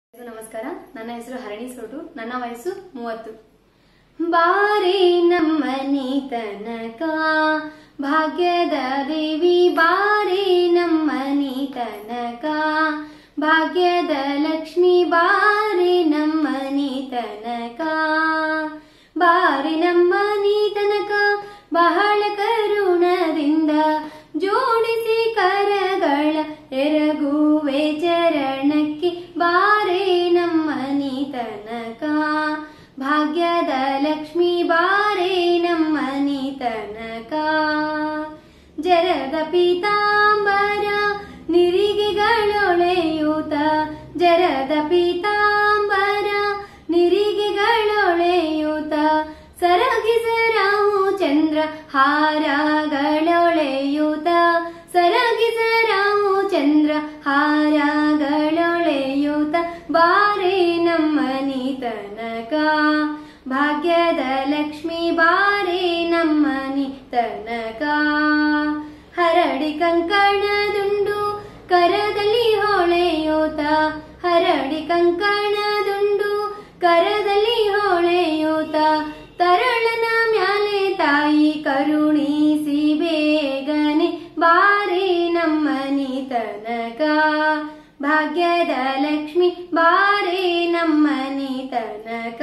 ನಮಸ್ಕಾರ ನನ್ನ ಹೆಸರು ಹರಣಿ ಸೋಟು ನನ್ನ ವಯಸ್ಸು ಮೂವತ್ತು ಬಾರೆ ನಮ್ಮನಿ ತನಕ ಭಾಗ್ಯದ ದೇವಿ ಬಾರೆ ನಮ್ಮನಿ ತನಕ ಭಾಗ್ಯದ ಲಕ್ಷ್ಮಿ ಬಾರೆ ನಮ್ಮನಿ ತನಕ ಬಾರೆ ನಮ್ಮನಿ ತನಕ ಬಹಳ ಕರುಣದಿಂದ ಜೋಡಿಸಿ ಕರಗಳ ಎರಗುವೆ ಚರಣಕ್ಕೆ ಬಾರೆ ನಮ್ಮನಿ ತನಕ ಭಾಗ್ಯದ ಲಕ್ಷ್ಮಿ ಬಾರೆ ನಮ್ಮನಿ ತನಕ ಜರದ ಪೀತಾಂಬರ ನಿರಿಗೆಗಳೊಳೆಯೂತ ಜರದ ಪೀತಾಂಬರ ನಿರಿಗೆಗಳೊಳೆಯೂತ ಸರಗಿಸರಾವು ಚಂದ್ರ ಹಾರಗಳೊಳೆಯೂತ ಸರಗಿಸರಾವು ಚಂದ್ರ ಹಾರಗಳೊಳೆಯೂತ ಬಾರೆ ನಮ್ಮನಿ ತನಕ ಭಾಗ್ಯದ ಲಕ್ಷ್ಮಿ ಬಾರೆ ನಮ್ಮನಿ ತನಕ ಹರಡಿ ಕಂಕಣದುಂಡು ಕರದಲ್ಲಿ ಹೊಳೆಯೋತ ಹರಡಿ ಕಂಕಣದುಂಡು ಕರದಲ್ಲಿ ಹೊಳೆಯೋತ ತರಳನ ಮ್ಯಾಲೆ ತಾಯಿ ಕರುಣಿಸಿ ಬೇಗನೆ ಬಾರೆ ನಮ್ಮನಿ ತನಕ ಭಾಗ್ಯದ ಲಕ್ಷ್ಮಿ ಬಾರೆ ನಮ್ಮನಿ ತನಕ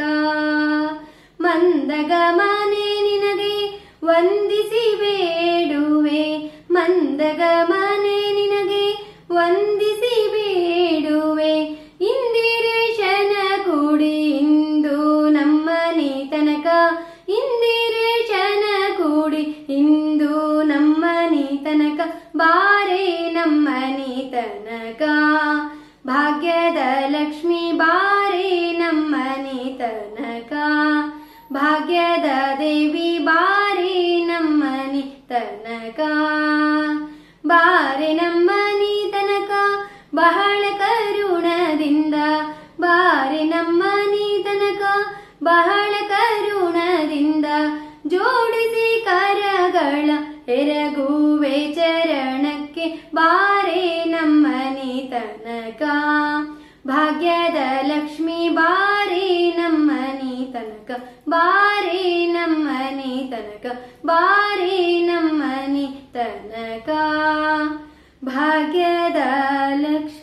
ಮಂದಗ ಮನೆ ನಿನಗೆ ವಂದಿಸಿ ಬೇಡುವೆ ಮಂದಗ ಮನೆ ನಿನಗೆ ವಂದಿಸಿ ಬೇಡುವೆ ಇಂದಿರೇಶನ ಕೂಡಿ ಇಂದು ನಮ್ಮನೆ ತನಕ ಇಂದಿರೇಶನ ಕೂಡಿ ಇಂದು ನಮ್ಮನೆ ತನಕ ಬಾರೆ ನಮ್ಮನೆ ತನಕ ಭಾಗ್ಯದ ಲಕ್ಷ್ಮಿ ಬಾರೆ ನಮ್ಮನೆ ತನಕ ಭಾಗ್ಯದ ದೇವಿ ಬಾರೆ ನಮ್ಮನಿ ತನಕ ಬಾರೆ ನಮ್ಮನಿ ತನಕ ಬಹಳ ಕರುಣದಿಂದ ಬಾರೆ ನಮ್ಮನಿ ತನಕ ಬಹಳ ಕರುಣದಿಂದ ಜೋಡಿಸಿ ಕರಗಳ ಎರಗುವೆ ಚರಣಕ್ಕೆ ಬಾರೆ ನಮ್ಮನಿ ತನಕ ಭಾಗ್ಯದ ಲಕ್ಷ್ಮಿ ಬಾರೆ ನಮ್ಮನಿ ತನಕ ಬಾರೆ ನಮ್ಮನಿ ತನಕ ಬಾರೆ ನಮ್ಮನಿ ತನಕ ಭಾಗ್ಯದ ಲಕ್ಷ್ಮಿ